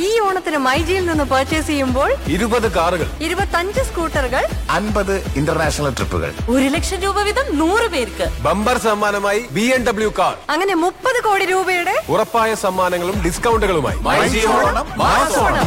ഈ ഓണത്തിന് മൈജിയിൽ നിന്ന് പർച്ചേസ് ചെയ്യുമ്പോൾ ഇരുപത് കാറുകൾ ഇരുപത്തഞ്ച് സ്കൂട്ടറുകൾ അൻപത് ഇന്റർനാഷണൽ ട്രിപ്പുകൾ ഒരു ലക്ഷം രൂപ വീതം നൂറ് പേർക്ക് ബമ്പർ സമ്മാനമായി ബി എം ഡബ്ല്യു കാർ അങ്ങനെ മുപ്പത് കോടി രൂപയുടെ ഉറപ്പായ സമ്മാനങ്ങളും ഡിസ്കൗണ്ടുകളുമായി ഓണം, മാസോണം.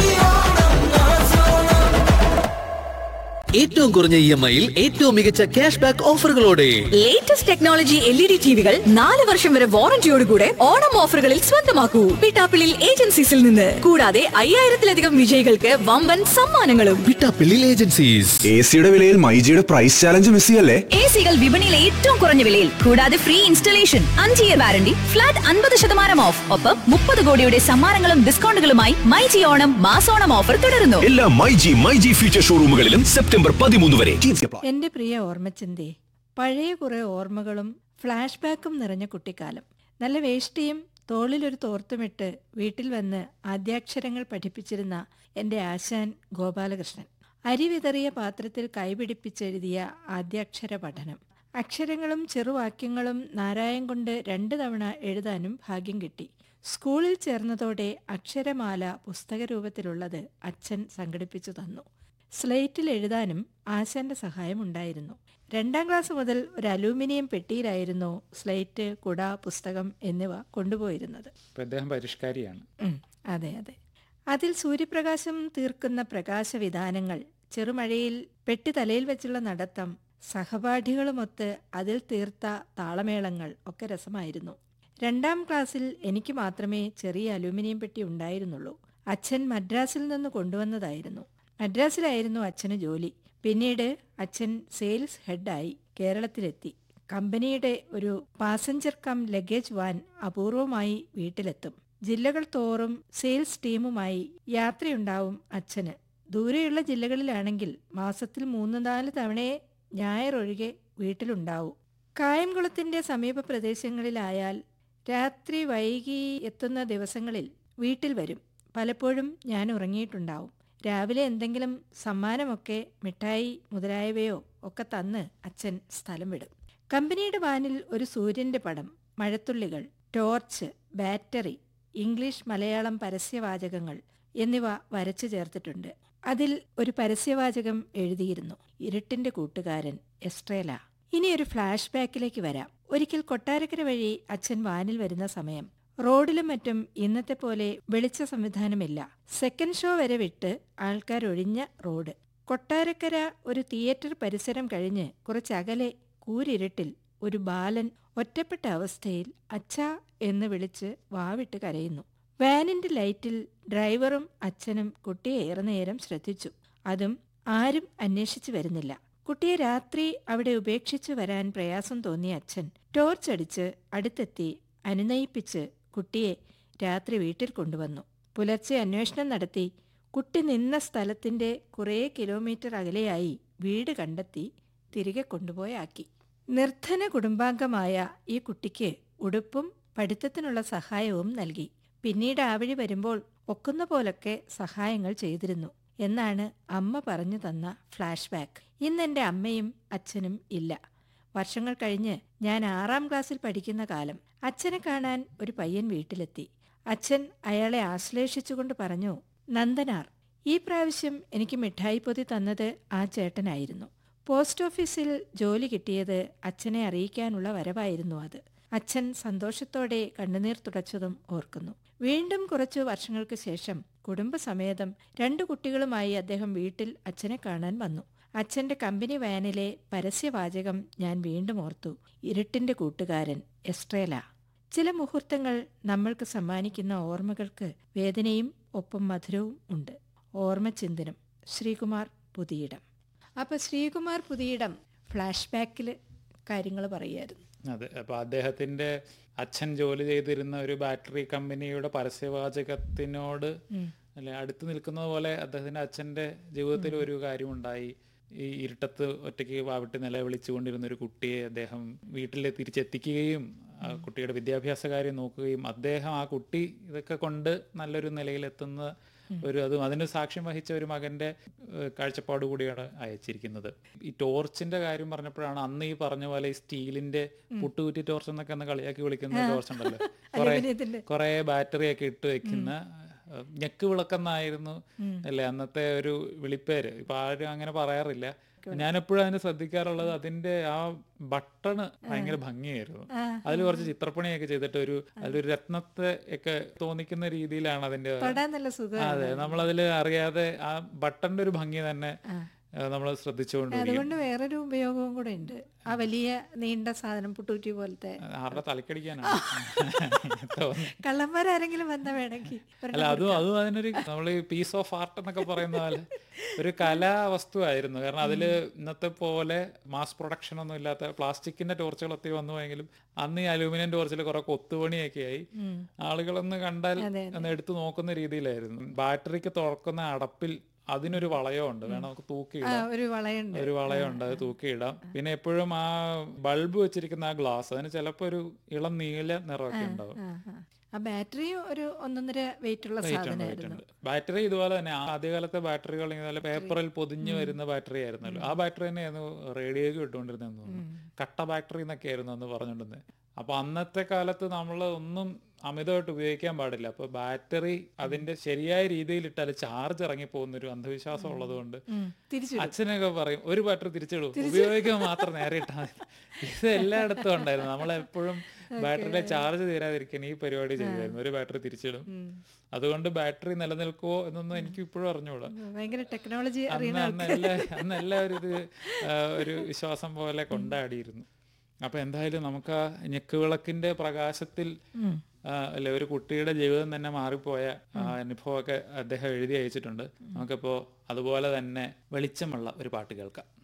ഏറ്റവും കുറഞ്ഞ ഇ എം ഐയിൽ ഏറ്റവും മികച്ച ക്യാഷ് ബാക്ക് ഓഫറുകളോടെ latest technology L E D ടിവികൾ നാല് വർഷം വരെ വാറന്റിയോടുകൂടെ ഓണം ഓഫറുകളിൽ സ്വന്തമാക്കൂ പിട്ടാപ്പിളിൽ ഏജൻസീസിൽ നിന്ന് കൂടാതെ അയ്യായിരത്തിലധികം വിജയികൾക്ക് വമ്പൻ സമ്മാനങ്ങളും വിട്ടാപ്പിള്ളിൽ ഏജൻസീസ് എ സിയുടെ വിലയിൽ മൈജിയുടെ പ്രൈസ് ചാലഞ്ച് മിസ് ചെയ്യല്ലേ എ സികൾ വിപണിയിലെ ഏറ്റവും കുറഞ്ഞ വിലയിൽ കൂടാതെ ഫ്രീ ഇൻസ്റ്റലേഷൻ അഞ്ച് ഇയർ വാറന്റി ഫ്ലാറ്റ് അൻപത് ശതമാനം ഓഫ് ഒപ്പം മുപ്പത് കോടിയുടെ സമ്മാനങ്ങളും ഡിസ്കൗണ്ടുകളുമായി മൈജി ഓണം മാസോണം ഓഫർ തുടരുന്നു എല്ലാ മൈജി മൈജി ഫ്യൂച്ചർ ഷോറൂമുകളിലും സെപ്റ്റംബർ പതിമൂന്ന് വരെ എന്റെ പ്രിയ ഓർമ്മച്ചിന്തേ പഴയ കുറെ ഓർമ്മകളും ഫ്ലാഷ് ബാക്കും നിറഞ്ഞ കുട്ടിക്കാലം നല്ല വേഷ്ടിയും തോളിലൊരു തോർത്തുമിട്ട് വീട്ടിൽ വന്ന് ആദ്യാക്ഷരങ്ങൾ പഠിപ്പിച്ചിരുന്ന എന്റെ ആശാൻ ഗോപാലകൃഷ്ണൻ അരി വിതറിയ പാത്രത്തിൽ കൈപിടിപ്പിച്ചെഴുതിയ ആദ്യാക്ഷര പഠനം അക്ഷരങ്ങളും ചെറുവാക്യങ്ങളും നാരായം കൊണ്ട് രണ്ട് തവണ എഴുതാനും ഭാഗ്യം കിട്ടി സ്കൂളിൽ ചേർന്നതോടെ അക്ഷരമാല പുസ്തക രൂപത്തിലുള്ളത് അച്ഛൻ സംഘടിപ്പിച്ചു തന്നു സ്ലേറ്റിൽ എഴുതാനും ആശാന്റെ സഹായം ഉണ്ടായിരുന്നു രണ്ടാം ക്ലാസ് മുതൽ ഒരു അലൂമിനിയം പെട്ടിയിലായിരുന്നു സ്ലേറ്റ് കുട പുസ്തകം എന്നിവ കൊണ്ടുപോയിരുന്നത് ഇപ്പൊ അദ്ദേഹം പരിഷ്കാരിയാണ് ഉം, അതെ അതെ അതിൽ സൂര്യപ്രകാശം തീർക്കുന്ന പ്രകാശവിധാനങ്ങൾ ചെറുമഴയിൽ പെട്ടി തലയിൽ വെച്ചുള്ള നടത്തം സഹപാഠികളുമൊത്ത് അതിൽ തീർത്ത താളമേളങ്ങൾ ഒക്കെ രസമായിരുന്നു രണ്ടാം ക്ലാസ്സിൽ എനിക്ക് മാത്രമേ ചെറിയ അലൂമിനിയം പെട്ടി ഉണ്ടായിരുന്നുള്ളൂ അച്ഛൻ മദ്രാസിൽ നിന്ന് കൊണ്ടുവന്നതായിരുന്നു മദ്രാസിലായിരുന്നു അച്ഛന് ജോലി പിന്നീട് അച്ഛൻ സെയിൽസ് ഹെഡായി കേരളത്തിലെത്തി കമ്പനിയുടെ ഒരു പാസഞ്ചർ കം ലഗേജ് വാൻ അപൂർവമായി വീട്ടിലെത്തും ജില്ലകൾ തോറും സെയിൽസ് ടീമുമായി യാത്രയുണ്ടാവും അച്ഛന് ദൂരെയുള്ള ജില്ലകളിലാണെങ്കിൽ മാസത്തിൽ മൂന്ന് നാല് തവണയെ ഞായറൊഴികെ വീട്ടിലുണ്ടാവും കായംകുളത്തിന്റെ സമീപ പ്രദേശങ്ങളിലായാൽ രാത്രി വൈകി എത്തുന്ന ദിവസങ്ങളിൽ വീട്ടിൽ വരും പലപ്പോഴും ഞാൻ ഉറങ്ങിയിട്ടുണ്ടാവും രാവിലെ എന്തെങ്കിലും സമ്മാനമൊക്കെ മിഠായി മുതലായവയോ ഒക്കെ തന്ന് അച്ഛൻ സ്ഥലം വിടും കമ്പനിയുടെ വാനിൽ ഒരു സൂര്യന്റെ പടം മഴത്തുള്ളികൾ ടോർച്ച് ബാറ്ററി ഇംഗ്ലീഷ് മലയാളം പരസ്യവാചകങ്ങൾ എന്നിവ വരച്ചു ചേർത്തിട്ടുണ്ട് അതിൽ ഒരു പരസ്യവാചകം എഴുതിയിരുന്നു ഇരുട്ടിന്റെ കൂട്ടുകാരൻ എസ്ട്രേല ഇനി ഒരു ഫ്ലാഷ് ബാക്കിലേക്ക് വരാം ഒരിക്കൽ കൊട്ടാരക്കര വഴി അച്ഛൻ വാനിൽ വരുന്ന സമയം റോഡിലും മറ്റും ഇന്നത്തെ പോലെ വെളിച്ച സംവിധാനമില്ല സെക്കൻഡ് ഷോ വരെ വിട്ട് ആൾക്കാർ ഒഴിഞ്ഞ റോഡ് കൊട്ടാരക്കര ഒരു തിയേറ്റർ പരിസരം കഴിഞ്ഞ് കുറച്ചകലെ കൂരിരുട്ടിൽ ഒരു ബാലൻ ഒറ്റപ്പെട്ട അവസ്ഥയിൽ അച്ഛാ എന്ന് വിളിച്ച് വാവിട്ട് കരയുന്നു വാനിന്റെ ലൈറ്റിൽ ഡ്രൈവറും അച്ഛനും കുട്ടിയെ ഏറെ നേരം ശ്രദ്ധിച്ചു അതും ആരും അന്വേഷിച്ചു വരുന്നില്ല കുട്ടിയെ രാത്രി അവിടെ ഉപേക്ഷിച്ചു വരാൻ പ്രയാസം തോന്നിയ അച്ഛൻ ടോർച്ച് അടിച്ച് അടുത്തെത്തി അനുനയിപ്പിച്ച് കുട്ടിയെ രാത്രി വീട്ടിൽ കൊണ്ടുവന്നു പുലർച്ചെ അന്വേഷണം നടത്തി കുട്ടി നിന്ന സ്ഥലത്തിന്റെ കുറേ കിലോമീറ്റർ അകലെയായി വീട് കണ്ടെത്തി തിരികെ കൊണ്ടുപോയാക്കി നിർധന കുടുംബാംഗമായ ഈ കുട്ടിക്ക് ഉടുപ്പും പഠിത്തത്തിനുള്ള സഹായവും നൽകി പിന്നീട് ആ വഴി വരുമ്പോൾ ഒക്കുന്ന പോലൊക്കെ സഹായങ്ങൾ ചെയ്തിരുന്നു എന്നാണ് അമ്മ പറഞ്ഞു തന്ന ഫ്ലാഷ് ബാക്ക് ഇന്ന് എൻ്റെ അമ്മയും അച്ഛനും ഇല്ല വർഷങ്ങൾ കഴിഞ്ഞ് ഞാൻ ആറാം ക്ലാസ്സിൽ പഠിക്കുന്ന കാലം അച്ഛനെ കാണാൻ ഒരു പയ്യൻ വീട്ടിലെത്തി അച്ഛൻ അയാളെ ആശ്ലേഷിച്ചുകൊണ്ട് പറഞ്ഞു നന്ദനാർ ഈ പ്രാവശ്യം എനിക്ക് മിഠായി പൊതി തന്നത് ആ ചേട്ടനായിരുന്നു പോസ്റ്റ് ഓഫീസിൽ ജോലി കിട്ടിയത് അച്ഛനെ അറിയിക്കാനുള്ള വരവായിരുന്നു അത് അച്ഛൻ സന്തോഷത്തോടെ കണ്ണുനീർ തുടച്ചതും ഓർക്കുന്നു വീണ്ടും കുറച്ചു വർഷങ്ങൾക്ക് ശേഷം കുടുംബസമേതം രണ്ടു കുട്ടികളുമായി അദ്ദേഹം വീട്ടിൽ അച്ഛനെ കാണാൻ വന്നു അച്ഛന്റെ കമ്പനി വാനിലെ പരസ്യവാചകം ഞാൻ വീണ്ടും ഓർത്തു ഇരുട്ടിന്റെ കൂട്ടുകാരൻ എസ്ട്രേല ചില മുഹൂർത്തങ്ങൾ നമ്മൾക്ക് സമ്മാനിക്കുന്ന ഓർമ്മകൾക്ക് വേദനയും ഒപ്പം മധുരവും ഉണ്ട് ഓർമ്മചിന്തനം ശ്രീകുമാർ പുതിയിടം അപ്പൊ ശ്രീകുമാർ പുതിയിടം ഫ്ലാഷ് ബാക്കിൽ കാര്യങ്ങൾ പറയായിരുന്നു അതെ അപ്പൊ അദ്ദേഹത്തിന്റെ അച്ഛൻ ജോലി ചെയ്തിരുന്ന ഒരു ബാറ്ററി കമ്പനിയുടെ പരസ്യവാചകത്തിനോട് അല്ലെ അടുത്ത് നിൽക്കുന്നത് പോലെ അദ്ദേഹത്തിന്റെ അച്ഛന്റെ ജീവിതത്തിൽ ഒരു കാര്യമുണ്ടായി ഈ ഇരുട്ടത്ത് ഒറ്റയ്ക്ക് വാവിട്ട് നിലവിളിച്ചുകൊണ്ടിരുന്ന ഒരു കുട്ടിയെ അദ്ദേഹം വീട്ടിൽ തിരിച്ചെത്തിക്കുകയും ആ കുട്ടിയുടെ വിദ്യാഭ്യാസ കാര്യം നോക്കുകയും അദ്ദേഹം ആ കുട്ടി ഇതൊക്കെ കൊണ്ട് നല്ലൊരു നിലയിലെത്തുന്ന ഒരു അതും അതിന് സാക്ഷ്യം വഹിച്ച ഒരു മകന്റെ ഏഹ്, കാഴ്ചപ്പാട് കൂടിയാണ് അയച്ചിരിക്കുന്നത് ഈ ടോർച്ചിന്റെ കാര്യം പറഞ്ഞപ്പോഴാണ് അന്ന് ഈ പറഞ്ഞ പോലെ ഈ സ്റ്റീലിന്റെ പുട്ടുകുറ്റി ടോർച്ച് എന്നൊക്കെ ഒന്ന് കളിയാക്കി വിളിക്കുന്ന ടോർച്ച് ഉണ്ടല്ലോ കുറെ അലുമിനിയത്തിന്റെ. കുറെ ബാറ്ററി ഒക്കെ ഇട്ട് വെക്കുന്ന ഏഹ്, ഞെക്ക് വിളക്കെന്നായിരുന്നു അല്ലേ അന്നത്തെ ഒരു വിളിപ്പേര് ഇപ്പൊ ആരും അങ്ങനെ പറയാറില്ല ഞാൻ എപ്പോഴും അതിന് ശ്രദ്ധിക്കാറുള്ളത് അതിന്റെ ആ ബട്ടണ് ഭയങ്കര ഭംഗിയായിരുന്നു അതിൽ കുറച്ച് ചിത്രപ്പണിയൊക്കെ ചെയ്തിട്ട് ഒരു അതിലൊരു രത്നത്തെ ഒക്കെ തോന്നിക്കുന്ന രീതിയിലാണ് അതിന്റെ തൊടാൻ നല്ല സുഖം അതെ നമ്മളതിൽ അറിയാതെ ആ ബട്ടന്റെ ഒരു ഭംഗി തന്നെ നമ്മൾ ശ്രദ്ധിച്ചുകൊണ്ടിരിക്കും അതുകൊണ്ട് വേറൊരു ഉപയോഗവും കൂടെ ഉണ്ട് ആ വലിയ നീണ്ട സാധനം പുട്ടൂറ്റി പോലത്തെ ആരുടെ തലക്കടിക്കാനാണ് തോന്നുന്നു കള്ളന്മാരാരെങ്കിലും വന്ന വേണമെങ്കിൽ അല്ല അതും അതും അതിനൊരു നമ്മൾ ഈ പീസ് ഓഫ് ആർട്ട് എന്നൊക്കെ പറയുന്ന പോലെ ഒരു കലാവസ്തു ആയിരുന്നു കാരണം അതില് ഇന്നത്തെ പോലെ മാസ് പ്രൊഡക്ഷൻ ഒന്നും ഇല്ലാത്ത പ്ലാസ്റ്റിക്കിന്റെ ടോർച്ചുകൾ ഒത്തിരി വന്നുവെങ്കിലും അന്ന് ഈ അലൂമിനിയം ടോർച്ചിൽ കുറെ കൊത്തുപണിയൊക്കെ ആയി ആളുകളൊന്ന് കണ്ടാൽ ഒന്ന് എടുത്തു നോക്കുന്ന രീതിയിലായിരുന്നു ബാറ്ററിക്ക് തുറക്കുന്ന അടപ്പിൽ അതിനൊരു വളയമുണ്ട് വേണം നമുക്ക് ആ, തൂക്കിയിടാം ഒരു വളയുണ്ട് ഒരു വളയുണ്ട് അത് തൂക്കിയിടാം പിന്നെ എപ്പോഴും ആ ബൾബ് വെച്ചിരിക്കുന്ന ആ ഗ്ലാസ് അതിന് ചിലപ്പോ ഒരു ഇളം നീല നിറമൊക്കെ ഉണ്ടാവും ആ, ആ. ആ ബാറ്ററിയും ഒരു ഒന്നൊന്നര വെയിറ്റ് ഉള്ള വെയിറ്റ് ഉണ്ട് സാധനമായിരുന്നു വെയിറ്റ് ഉണ്ട് ബാറ്ററി ഇതുപോലെ തന്നെ ആദ്യകാലത്തെ ബാറ്ററികൾ ഇതുപോലെ പേപ്പറിൽ പൊതിഞ്ഞു വരുന്ന ബാറ്ററി ആയിരുന്നല്ലോ ആ ബാറ്ററി തന്നെയായിരുന്നു റേഡിയോയ്ക്ക് ഇട്ടുകൊണ്ടിരുന്നതെന്ന് തോന്നുന്നു കട്ട ബാറ്ററി എന്നൊക്കെ ആയിരുന്നു അന്ന് പറഞ്ഞുകൊണ്ടിരുന്നത് അപ്പൊ അന്നത്തെ കാലത്ത് നമ്മൾ ഒന്നും അമിതമായിട്ട് ഉപയോഗിക്കാൻ പാടില്ല അപ്പൊ ബാറ്ററി അതിന്റെ ശരിയായ രീതിയിൽ ഇട്ടാൽ ചാർജ് ഇറങ്ങി പോകുന്ന ഒരു അന്ധവിശ്വാസം ഉള്ളത് കൊണ്ട് തിരിച്ചു അച്ഛനൊക്കെ പറയും ഒരു ബാറ്ററി തിരിച്ചിടും ഉപയോഗിക്കാൻ മാത്രം നേരെ ഇട്ടാൽ മതി ഇത് എല്ലായിടത്തും ഉണ്ടായിരുന്നു നമ്മളെപ്പോഴും ബാറ്ററിയുടെ ചാർജ് തീരാതിരിക്കാൻ ഈ പരിപാടി ചെയ്യുമായിരുന്നു ഒരു ബാറ്ററി തിരിച്ചിടും അതുകൊണ്ട് ബാറ്ററി നിലനിൽക്കുവോ എന്നൊന്നും എനിക്ക് ഇപ്പോഴും അറിഞ്ഞുകൂടാ ഭയങ്കര ടെക്നോളജി അന്ന് അറിയുന്ന അന്ന് എല്ലാ അന്ന് എല്ലാവരും ഇത് ആ, ഒരു വിശ്വാസം പോലെ കൊണ്ടാടിയിരുന്നു അപ്പൊ എന്തായാലും നമുക്ക് ആ ഞെക്കുവിളക്കിന്റെ പ്രകാശത്തിൽ ആ, അല്ലെ ഒരു കുട്ടിയുടെ ജീവിതം തന്നെ മാറിപ്പോയ ആ അനുഭവമൊക്കെ അദ്ദേഹം എഴുതി അയച്ചിട്ടുണ്ട് നമുക്കിപ്പോ അതുപോലെ തന്നെ വെളിച്ചമുള്ള ഒരു പാട്ട് കേൾക്കാം